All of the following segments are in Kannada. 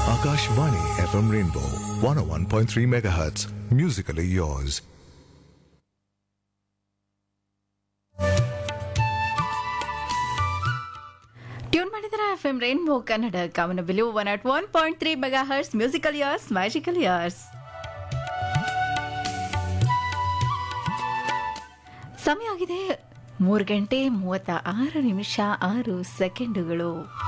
Akashvani FM Rainbow 101.3 MHz. Musically yours. Tune ಮಾಡಿದ್ರ ಎಫ್ ಎಂ ರೈನ್ಬೋ ಕನ್ನಡ ಕಾಮನ ಬಿಲು one at one point three megahertz musical years magical years ಸಮಯ ಆಗಿದೆ ಮೂರು ಗಂಟೆ ಮೂವತ್ತ ಆರು ನಿಮಿಷ ಆರು ಸೆಕೆಂಡುಗಳು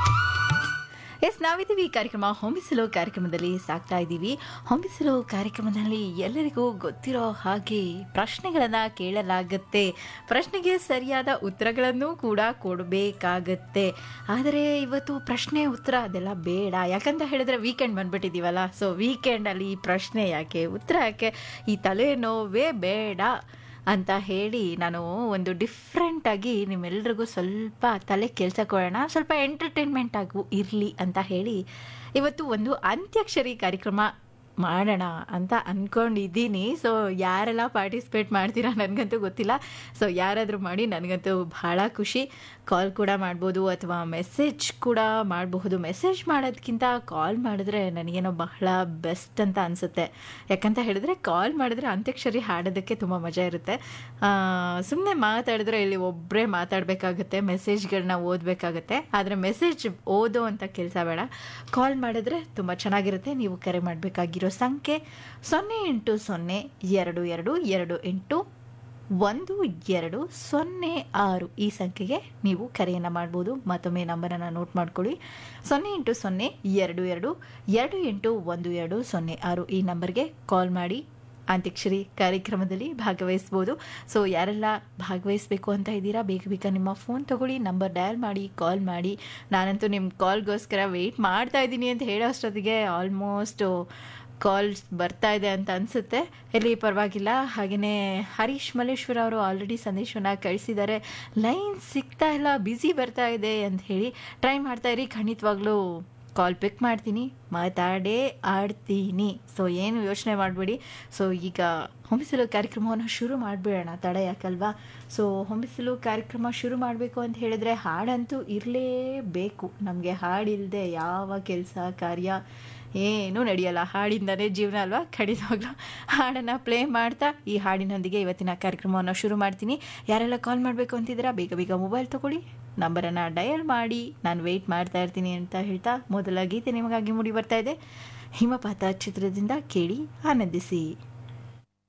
ಎಸ್ ನಾವಿದ್ದೀವಿ ಈ ಕಾರ್ಯಕ್ರಮ ಹೊಂಬಿಸಲು ಕಾರ್ಯಕ್ರಮದಲ್ಲಿ ಸಾಕ್ತಾ ಇದ್ದೀವಿ ಹೊಂಬಿಸಲು ಕಾರ್ಯಕ್ರಮದಲ್ಲಿ ಎಲ್ಲರಿಗೂ ಗೊತ್ತಿರೋ ಹಾಗೆ ಪ್ರಶ್ನೆಗಳನ್ನು ಕೇಳಲಾಗುತ್ತೆ ಪ್ರಶ್ನೆಗೆ ಸರಿಯಾದ ಉತ್ತರಗಳನ್ನು ಕೂಡ ಕೊಡಬೇಕಾಗತ್ತೆ ಆದರೆ ಇವತ್ತು ಪ್ರಶ್ನೆ ಉತ್ತರ ಅದೆಲ್ಲ ಬೇಡ ಯಾಕಂತ ಹೇಳಿದ್ರೆ ವೀಕೆಂಡ್ ಬಂದ್ಬಿಟ್ಟಿದ್ದೀವಲ್ಲ ಸೊ ವೀಕೆಂಡಲ್ಲಿ ಪ್ರಶ್ನೆ ಯಾಕೆ ಉತ್ತರ ಯಾಕೆ ಈ ತಲೆನೋವೇ ಬೇಡ ಅಂತ ಹೇಳಿ ನಾನು ಒಂದು ಡಿಫ್ರೆಂಟ್ ಆಗಿ ನಿಮ್ಮೆಲ್ರಿಗೂ ಸ್ವಲ್ಪ ತಲೆ ಕೆಲಸ ಕೊಡೋಣ ಸ್ವಲ್ಪ ಎಂಟರ್ಟೈನ್ಮೆಂಟ್ ಆಗು ಇರಲಿ ಅಂತ ಹೇಳಿ ಇವತ್ತು ಒಂದು ಅಂತ್ಯಾಕ್ಷರಿ ಕಾರ್ಯಕ್ರಮ ಮಾಡೋಣ ಅಂತ ಅಂದ್ಕೊಂಡಿದ್ದೀನಿ ಸೊ ಯಾರೆಲ್ಲ ಪಾರ್ಟಿಸಿಪೇಟ್ ಮಾಡ್ತೀರಾ ನನಗಂತೂ ಗೊತ್ತಿಲ್ಲ ಸೊ ಯಾರಾದರೂ ಮಾಡಿ ನನಗಂತೂ ಬಹಳ ಖುಷಿ ಕಾಲ್ ಕೂಡ ಮಾಡ್ಬೋದು ಅಥವಾ ಮೆಸೇಜ್ ಕೂಡ ಮಾಡಬಹುದು ಮೆಸೇಜ್ ಮಾಡೋದಕ್ಕಿಂತ ಕಾಲ್ ಮಾಡಿದ್ರೆ ನನಗೇನೋ ಬಹಳ ಬೆಸ್ಟ್ ಅಂತ ಅನಿಸುತ್ತೆ ಯಾಕಂತ ಹೇಳಿದ್ರೆ ಕಾಲ್ ಮಾಡಿದ್ರೆ ಅಂತ್ಯಾಕ್ಷರಿ ಹಾಡೋದಕ್ಕೆ ತುಂಬ ಮಜಾ ಇರುತ್ತೆ ಸುಮ್ಮನೆ ಮಾತಾಡಿದ್ರೆ ಇಲ್ಲಿ ಒಬ್ಬರೇ ಮಾತಾಡಬೇಕಾಗುತ್ತೆ ಮೆಸೇಜ್ಗಳನ್ನ ಓದಬೇಕಾಗತ್ತೆ ಆದರೆ ಮೆಸೇಜ್ ಓದೋ ಅಂತ ಕೆಲಸ ಬೇಡ ಕಾಲ್ ಮಾಡಿದ್ರೆ ತುಂಬ ಚೆನ್ನಾಗಿರುತ್ತೆ ನೀವು ಕರೆ ಮಾಡಬೇಕಾಗಿರೋ ಸಂಖ್ಯೆ ಸೊನ್ನೆ ಎಂಟು ಸೊನ್ನೆ ಎರಡು ಎರಡು ಎರಡು ಎಂಟು ಒಂದು ಎರಡು ಸೊನ್ನೆ ಆರು ಈ ಸಂಖ್ಯೆಗೆ ನೀವು ಕರೆಯನ್ನು ಮಾಡ್ಬೋದು ಮತ್ತೊಮ್ಮೆ ನಂಬರನ್ನು ನೋಟ್ ಮಾಡ್ಕೊಳ್ಳಿ ಸೊನ್ನೆ ಎಂಟು ಸೊನ್ನೆ ಎರಡು ಎರಡು ಎರಡು ಎಂಟು ಒಂದು ಎರಡು ಸೊನ್ನೆ ಆರು ಈ ನಂಬರ್ಗೆ ಕಾಲ್ ಮಾಡಿ ಅಂತ್ಯಕ್ಷರಿ ಕಾರ್ಯಕ್ರಮದಲ್ಲಿ ಭಾಗವಹಿಸ್ಬೋದು ಸೊ ಯಾರೆಲ್ಲ ಭಾಗವಹಿಸಬೇಕು ಅಂತ ಇದ್ದೀರಾ ಬೇಗ ಬೇಗ ನಿಮ್ಮ ಫೋನ್ ತಗೊಳ್ಳಿ ನಂಬರ್ ಡಯಲ್ ಮಾಡಿ ಕಾಲ್ ಮಾಡಿ ನಾನಂತೂ ನಿಮ್ಮ ಕಾಲ್ಗೋಸ್ಕರ ವೆಯ್ಟ್ ಮಾಡ್ತಾ ಇದ್ದೀನಿ ಅಂತ ಹೇಳೋ ಅಷ್ಟೊತ್ತಿಗೆ ಆಲ್ಮೋಸ್ಟ್ ಕಾಲ್ಸ್ ಬರ್ತಾ ಇದೆ ಅಂತ ಅನಿಸುತ್ತೆ ಎಲ್ಲಿ ಪರವಾಗಿಲ್ಲ ಹಾಗೆಯೇ ಹರೀಶ್ ಮಲ್ಲೇಶ್ವರ ಅವರು ಆಲ್ರೆಡಿ ಸಂದೇಶವನ್ನು ಕಳಿಸಿದ್ದಾರೆ ಲೈನ್ ಸಿಗ್ತಾ ಇಲ್ಲ ಬ್ಯುಸಿ ಬರ್ತಾ ಇದೆ ಅಂತ ಹೇಳಿ ಟ್ರೈ ಮಾಡ್ತಾ ಇರಿ ಖಂಡಿತವಾಗ್ಲೂ ಕಾಲ್ ಪಿಕ್ ಮಾಡ್ತೀನಿ ಮಾತಾಡೇ ಆಡ್ತೀನಿ ಸೊ ಏನು ಯೋಚನೆ ಮಾಡಬೇಡಿ ಸೊ ಈಗ ಹೊಂಬಿಸಲು ಕಾರ್ಯಕ್ರಮವನ್ನು ಶುರು ಮಾಡಿಬಿಡೋಣ ತಡ ಯಾಕಲ್ವಾ ಸೊ ಹೊಂಬಿಸಲು ಕಾರ್ಯಕ್ರಮ ಶುರು ಮಾಡಬೇಕು ಅಂತ ಹೇಳಿದ್ರೆ ಹಾಡಂತೂ ಇರಲೇಬೇಕು ನಮಗೆ ಹಾಡಿಲ್ಲದೆ ಯಾವ ಕೆಲಸ ಕಾರ್ಯ ಏನೂ ನಡೆಯಲ್ಲ ಹಾಡಿಂದನೇ ಜೀವನ ಅಲ್ವಾ ಖಂಡಿತವಾಗ್ಲೂ ಹಾಡನ್ನು ಪ್ಲೇ ಮಾಡ್ತಾ ಈ ಹಾಡಿನೊಂದಿಗೆ ಇವತ್ತಿನ ಕಾರ್ಯಕ್ರಮವನ್ನು ಶುರು ಮಾಡ್ತೀನಿ ಯಾರೆಲ್ಲ ಕಾಲ್ ಮಾಡಬೇಕು ಅಂತಿದ್ದೀರಾ ಬೇಗ ಬೇಗ ಮೊಬೈಲ್ ತೊಗೊಳ್ಳಿ ನಂಬರನ್ನು ಡಯಲ್ ಮಾಡಿ ನಾನು ವೆಯ್ಟ್ ಮಾಡ್ತಾ ಇರ್ತೀನಿ ಅಂತ ಹೇಳ್ತಾ ಮೊದಲ ಗೀತೆ ನಿಮಗಾಗಿ ಮೂಡಿ ಬರ್ತಾ ಇದೆ ಹಿಮಪಾತ ಚಿತ್ರದಿಂದ ಕೇಳಿ ಆನಂದಿಸಿ